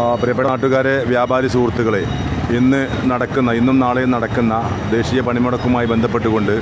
പ്രിയപ്പെട്ട നാട്ടുകാരെ വ്യാപാരി സുഹൃത്തുക്കളെ ഇന്ന് നടക്കുന്ന ഇന്നും നാളെയും നടക്കുന്ന ദേശീയ പണിമുടക്കുമായി ബന്ധപ്പെട്ടുകൊണ്ട്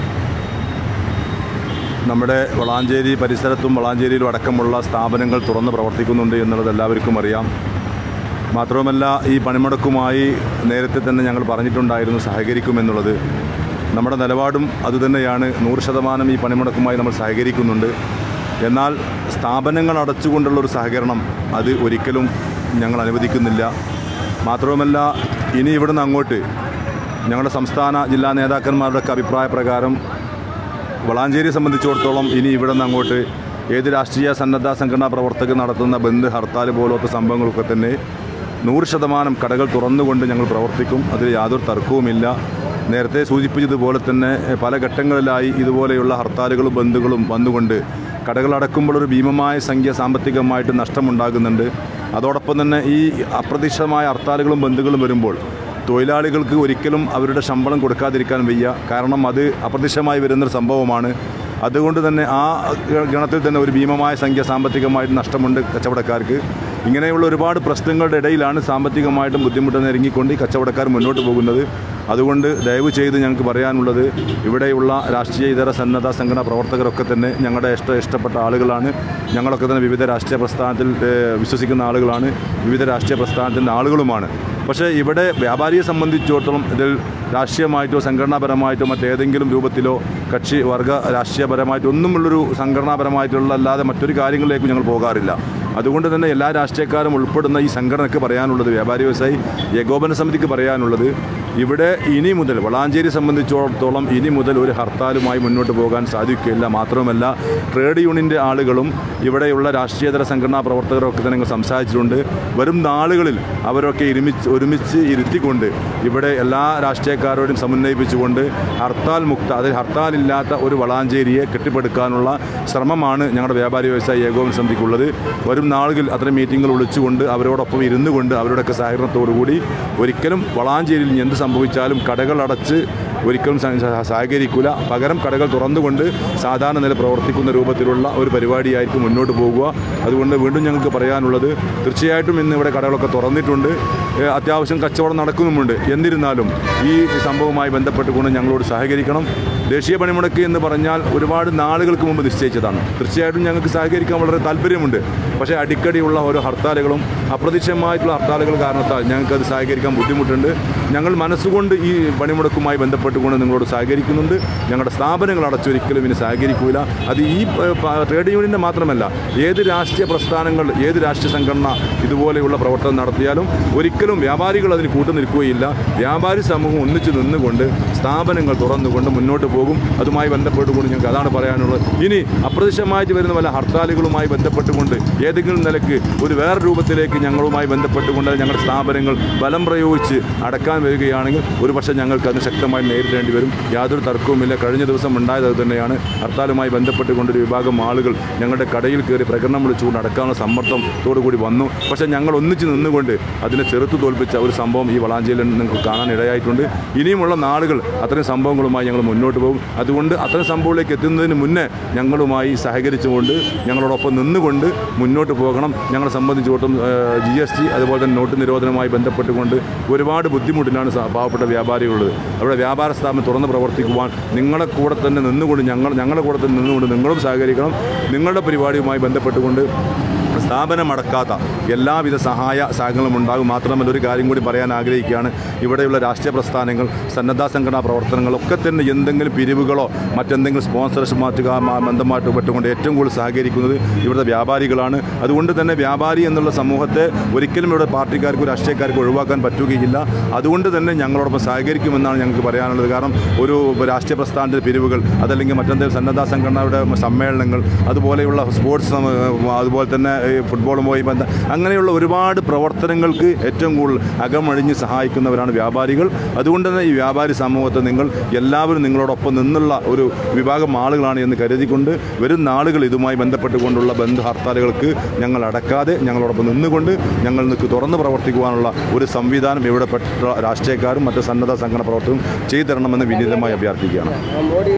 നമ്മുടെ വളാഞ്ചേരി പരിസരത്തും വളാഞ്ചേരിയിലും അടക്കമുള്ള സ്ഥാപനങ്ങൾ തുറന്ന് പ്രവർത്തിക്കുന്നുണ്ട് എന്നുള്ളത് എല്ലാവർക്കും അറിയാം മാത്രവുമല്ല ഈ പണിമുടക്കുമായി നേരത്തെ തന്നെ ഞങ്ങൾ പറഞ്ഞിട്ടുണ്ടായിരുന്നു സഹകരിക്കുമെന്നുള്ളത് നമ്മുടെ നിലപാടും അതുതന്നെയാണ് നൂറ് ശതമാനം ഈ പണിമുടക്കുമായി നമ്മൾ സഹകരിക്കുന്നുണ്ട് എന്നാൽ സ്ഥാപനങ്ങൾ അടച്ചുകൊണ്ടുള്ള ഒരു സഹകരണം അത് ഒരിക്കലും ഞങ്ങൾ അനുവദിക്കുന്നില്ല മാത്രവുമല്ല ഇനി ഇവിടുന്ന് അങ്ങോട്ട് ഞങ്ങളുടെ സംസ്ഥാന ജില്ലാ നേതാക്കന്മാരുടെയൊക്കെ അഭിപ്രായ പ്രകാരം വളാഞ്ചേരിയെ സംബന്ധിച്ചിടത്തോളം ഇനി ഇവിടെ നിന്ന് അങ്ങോട്ട് ഏത് രാഷ്ട്രീയ സന്നദ്ധ സംഘടനാ പ്രവർത്തകർ നടത്തുന്ന ബന്ദ് ഹർത്താൽ പോലത്തെ സംഭവങ്ങളൊക്കെ തന്നെ നൂറ് ശതമാനം കടകൾ തുറന്നുകൊണ്ട് ഞങ്ങൾ പ്രവർത്തിക്കും അതിൽ യാതൊരു തർക്കവുമില്ല നേരത്തെ സൂചിപ്പിച്ചതുപോലെ തന്നെ പല ഘട്ടങ്ങളിലായി ഇതുപോലെയുള്ള ഹർത്താലുകളും ബന്ധുകളും വന്നുകൊണ്ട് കടകൾ അടക്കുമ്പോൾ ഒരു ഭീമമായ സംഖ്യ സാമ്പത്തികമായിട്ട് നഷ്ടമുണ്ടാകുന്നുണ്ട് അതോടൊപ്പം തന്നെ ഈ അപ്രതീക്ഷിതമായ ഹർത്താലുകളും ബന്ധുക്കളും വരുമ്പോൾ തൊഴിലാളികൾക്ക് ഒരിക്കലും അവരുടെ ശമ്പളം കൊടുക്കാതിരിക്കാൻ വയ്യ കാരണം അത് അപ്രത്യക്ഷമായി വരുന്നൊരു സംഭവമാണ് അതുകൊണ്ട് തന്നെ ആ ഗണത്തിൽ തന്നെ ഒരു ഭീമമായ സംഖ്യ സാമ്പത്തികമായിട്ട് നഷ്ടമുണ്ട് കച്ചവടക്കാർക്ക് ഇങ്ങനെയുള്ള ഒരുപാട് പ്രശ്നങ്ങളുടെ ഇടയിലാണ് സാമ്പത്തികമായിട്ടും ബുദ്ധിമുട്ട് ഇറങ്ങിക്കൊണ്ട് ഈ കച്ചവടക്കാർ മുന്നോട്ട് പോകുന്നത് അതുകൊണ്ട് ദയവ് ചെയ്ത് ഞങ്ങൾക്ക് പറയാനുള്ളത് ഇവിടെയുള്ള രാഷ്ട്രീയ ഇതര സന്നദ്ധ സംഘടനാ പ്രവർത്തകരൊക്കെ തന്നെ ഞങ്ങളുടെ ഇഷ്ട ഇഷ്ടപ്പെട്ട ആളുകളാണ് ഞങ്ങളൊക്കെ തന്നെ വിവിധ രാഷ്ട്രീയ പ്രസ്ഥാനത്തിൽ ഏഹ്, വിശ്വസിക്കുന്ന ആളുകളാണ് വിവിധ രാഷ്ട്രീയ പ്രസ്ഥാനത്തിൻ്റെ ആളുകളുമാണ് പക്ഷേ ഇവിടെ വ്യാപാരിയെ സംബന്ധിച്ചിടത്തോളം ഇതിൽ രാഷ്ട്രീയമായിട്ടോ സംഘടനാപരമായിട്ടോ മറ്റേതെങ്കിലും രൂപത്തിലോ കക്ഷി വർഗ രാഷ്ട്രീയപരമായിട്ടോ ഒന്നുമുള്ളൊരു സംഘടനാപരമായിട്ടുള്ള അല്ലാതെ മറ്റൊരു കാര്യങ്ങളിലേക്കും ഞങ്ങൾ പോകാറില്ല അതുകൊണ്ട് തന്നെ എല്ലാ രാഷ്ട്രീയക്കാരും ഉൾപ്പെടുന്ന ഈ സംഘടനയ്ക്ക് പറയാനുള്ളത് വ്യാപാരി വ്യവസായി ഏകോപന സമിതിക്ക് പറയാനുള്ളത് ഇവിടെ ഇനി മുതൽ വളാഞ്ചേരി സംബന്ധിച്ചിടത്തോളം ഇനി മുതൽ ഒരു ഹർത്താലുമായി മുന്നോട്ട് പോകാൻ സാധിക്കുകയില്ല മാത്രവുമല്ല ട്രേഡ് യൂണിയൻ്റെ ആളുകളും ഇവിടെയുള്ള രാഷ്ട്രീയതര സംഘടനാ പ്രവർത്തകരൊക്കെ തന്നെ ഞങ്ങൾ സംസാരിച്ചിട്ടുണ്ട് വരും നാളുകളിൽ അവരൊക്കെ ഒരുമിച്ച് ഒരുമിച്ച് ഇരുത്തിക്കൊണ്ട് ഇവിടെ എല്ലാ രാഷ്ട്രീയക്കാരോടും സമന്വയിപ്പിച്ചുകൊണ്ട് ഹർത്താൽ മുക്ത അതിൽ ഹർത്താലില്ലാത്ത ഒരു വളാഞ്ചേരിയെ കെട്ടിപ്പടുക്കാനുള്ള ശ്രമമാണ് ഞങ്ങളുടെ വ്യാപാരി വ്യവസായ ഏകോപന സമിതിക്കുള്ളത് വരും നാളുകളിൽ അത്തരം മീറ്റിങ്ങുകൾ വിളിച്ചുകൊണ്ട് അവരോടൊപ്പം ഇരുന്നു കൊണ്ട് അവരുടെയൊക്കെ സഹകരണത്തോടു കൂടി ഒരിക്കലും വളാഞ്ചേരിയിൽ ഇനി എന്ത് സംഭവിച്ചാലും കടകൾ അടച്ച് ഒരിക്കലും സ- സ- സഹകരിക്കില്ല പകരം കടകൾ തുറന്നുകൊണ്ട് സാധാരണ നില പ്രവർത്തിക്കുന്ന രൂപത്തിലുള്ള ഒരു പരിപാടിയായിരിക്കും മുന്നോട്ട് പോകുക അതുകൊണ്ട് വീണ്ടും ഞങ്ങൾക്ക് പറയാനുള്ളത് തീർച്ചയായിട്ടും ഇന്ന് ഇവിടെ കടകളൊക്കെ തുറന്നിട്ടുണ്ട് ഏഹ് അത്യാവശ്യം കച്ചവടം നടക്കുന്നുമുണ്ട് എന്നിരുന്നാലും ഈ സംഭവവുമായി ബന്ധപ്പെട്ടുകൊണ്ട് ഞങ്ങളോട് സഹകരിക്കണം ദേശീയ പണിമുടക്ക് എന്ന് പറഞ്ഞാൽ ഒരുപാട് നാളുകൾക്ക് മുമ്പ് നിശ്ചയിച്ചതാണ് തീർച്ചയായിട്ടും ഞങ്ങൾക്ക് സഹകരിക്കാൻ വളരെ താല്പര്യമുണ്ട് പക്ഷേ അടിക്കടിയുള്ള ഓരോ ഹർത്താലുകളും അപ്രതീക്ഷിതമായിട്ടുള്ള ഹർത്താലുകൾ കാരണത്താൽ ഞങ്ങൾക്കത് സഹകരിക്കാൻ ബുദ്ധിമുട്ടുണ്ട് ഞങ്ങൾ മനസ്സുകൊണ്ട് ഈ പണിമുടക്കുമായി ബന്ധപ്പെട്ടുകൊണ്ട് നിങ്ങളോട് സഹകരിക്കുന്നുണ്ട് ഞങ്ങളുടെ സ്ഥാപനങ്ങൾ അടച്ചൊരിക്കലും ഇനി സഹകരിക്കില്ല അത് ഈ പ- പ- ട്രേഡ് യൂണിയൻ്റെ മാത്രമല്ല ഏത് രാഷ്ട്രീയ പ്രസ്ഥാനങ്ങൾ ഏത് രാഷ്ട്രീയ സംഘടന ഇതുപോലെയുള്ള പ്രവർത്തനം നടത്തിയാലും ഒരിക്കലും വ്യാപാരികൾ അതിന് കൂട്ടു നിൽക്കുകയില്ല വ്യാപാരി സമൂഹം ഒന്നിച്ചു നിന്നുകൊണ്ട് സ്ഥാപനങ്ങൾ തുറന്നുകൊണ്ട് മുന്നോട്ട് പോകും അതുമായി ബന്ധപ്പെട്ടുകൊണ്ട് ഞങ്ങൾക്ക് അതാണ് പറയാനുള്ളത് ഇനി അപ്രത്യക്ഷമായിട്ട് വരുന്ന പല ഹർത്താലുകളുമായി ബന്ധപ്പെട്ടുകൊണ്ട് ഏതെങ്കിലും നിലക്ക് ഒരു വേറെ രൂപത്തിലേക്ക് ഞങ്ങളുമായി ബന്ധപ്പെട്ടുകൊണ്ട് ഞങ്ങളുടെ സ്ഥാപനങ്ങൾ ബലം പ്രയോഗിച്ച് അടക്കാൻ വരികയാണെങ്കിൽ ഒരു പക്ഷേ ഞങ്ങൾക്ക് അതിന് ശക്തമായി നേരിടേണ്ടി വരും യാതൊരു തർക്കവുമില്ല കഴിഞ്ഞ ദിവസം ഉണ്ടായത് അത് തന്നെയാണ് ഹർത്താലുമായി ബന്ധപ്പെട്ടുകൊണ്ട് ഒരു വിഭാഗം ആളുകൾ ഞങ്ങളുടെ കടയിൽ കയറി പ്രകടനം വിളിച്ചുകൊണ്ട് അടക്കാനുള്ള സമ്മർദ്ദത്തോടു കൂടി വന്നു പക്ഷേ ഞങ്ങൾ ഒന്നിച്ച് നിന്നുകൊണ്ട് അതിനെ ചെറുത്തു തോൽപ്പിച്ച ഒരു സംഭവം ഈ വളാഞ്ചേരിയിൽ നിങ്ങൾക്ക് കാണാൻ ഇടയായിട്ടുണ്ട് ഇനിയുമുള്ള നാളുകൾ അത്തരം സംഭവങ്ങളുമായി ഞങ്ങൾ മുന്നോട്ട് പോകും അതുകൊണ്ട് അത്തരം സംഭവങ്ങളിലേക്ക് എത്തുന്നതിന് മുന്നേ ഞങ്ങളുമായി സഹകരിച്ചുകൊണ്ട് ഞങ്ങളോടൊപ്പം നിന്നുകൊണ്ട് മുന്നോട്ട് പോകണം ഞങ്ങളെ സംബന്ധിച്ചിടത്തോളം ജി എസ് ടി അതുപോലെ തന്നെ നോട്ട് നിരോധനവുമായി ബന്ധപ്പെട്ടുകൊണ്ട് ഒരുപാട് ബുദ്ധിമുട്ടിലാണ് സ- പാവപ്പെട്ട വ്യാപാരികളുള്ളത് അവിടെ വ്യാപാര സ്ഥാപനം തുറന്ന് പ്രവർത്തിക്കുവാൻ നിങ്ങളെ കൂടെ തന്നെ നിന്നുകൊണ്ട് ഞങ്ങൾ ഞങ്ങളുടെ കൂടെ തന്നെ നിന്നുകൊണ്ട് നിങ്ങളും സഹകരിക്കണം നിങ്ങളുടെ പരിപാടിയുമായി ബന്ധപ്പെട്ടുകൊണ്ട് സ്ഥാപനം അടക്കാത്ത എല്ലാവിധ സഹായ സഹകരണങ്ങളും ഉണ്ടാകും മാത്രമല്ല ഒരു കാര്യം കൂടി പറയാൻ ആഗ്രഹിക്കുകയാണ് ഇവിടെയുള്ള രാഷ്ട്രീയ പ്രസ്ഥാനങ്ങൾ സന്നദ്ധ സംഘടനാ പ്രവർത്തനങ്ങളൊക്കെ തന്നെ എന്തെങ്കിലും പിരിവുകളോ മറ്റെന്തെങ്കിലും സ്പോൺസർഷിപ്പ് മാറ്റുക മ- ബന്ധമായിട്ട് പെട്ടുകൊണ്ട് ഏറ്റവും കൂടുതൽ സഹകരിക്കുന്നത് ഇവിടുത്തെ വ്യാപാരികളാണ് അതുകൊണ്ട് തന്നെ വ്യാപാരി എന്നുള്ള സമൂഹത്തെ ഒരിക്കലും ഇവിടെ പാർട്ടിക്കാർക്ക് രാഷ്ട്രീയക്കാർക്ക് ഒഴിവാക്കാൻ പറ്റുകയില്ല അതുകൊണ്ട് തന്നെ ഞങ്ങളോടൊപ്പം സഹകരിക്കുമെന്നാണ് ഞങ്ങൾക്ക് പറയാനുള്ളത് കാരണം ഒരു രാഷ്ട്രീയ പ്രസ്ഥാനത്തിൻ്റെ പിരിവുകൾ അതല്ലെങ്കിൽ മറ്റെന്തെങ്കിലും സന്നദ്ധ സംഘടനയുടെ സമ്മേളനങ്ങൾ അതുപോലെയുള്ള സ്പോർട്സ് സമ- അതുപോലെ തന്നെ ഈ ഫുട്ബോളുമായി ബന്ധം അങ്ങനെയുള്ള ഒരുപാട് പ്രവർത്തനങ്ങൾക്ക് ഏറ്റവും കൂടുതൽ അകമഴിഞ്ഞ് സഹായിക്കുന്നവരാണ് വ്യാപാരികൾ അതുകൊണ്ട് തന്നെ ഈ വ്യാപാരി സമൂഹത്തെ നിങ്ങൾ എല്ലാവരും നിങ്ങളോടൊപ്പം നിന്നുള്ള ഒരു വിഭാഗം ആളുകളാണ് എന്ന് കരുതിക്കൊണ്ട് വരും നാളുകൾ ഇതുമായി ബന്ധപ്പെട്ടുകൊണ്ടുള്ള ബന്ധ ഹർത്താലുകൾക്ക് ഞങ്ങൾ അടക്കാതെ ഞങ്ങളോടൊപ്പം നിന്നുകൊണ്ട് ഞങ്ങൾ നിൽക്ക് തുറന്ന് പ്രവർത്തിക്കുവാനുള്ള ഒരു സംവിധാനം ഇവിടെ പെട്ട രാഷ്ട്രീയക്കാരും മറ്റ് സന്നദ്ധ സംഘടന പ്രവർത്തകരും ചെയ്തു തരണമെന്ന് വിനീതമായി അഭ്യർത്ഥിക്കുകയാണ്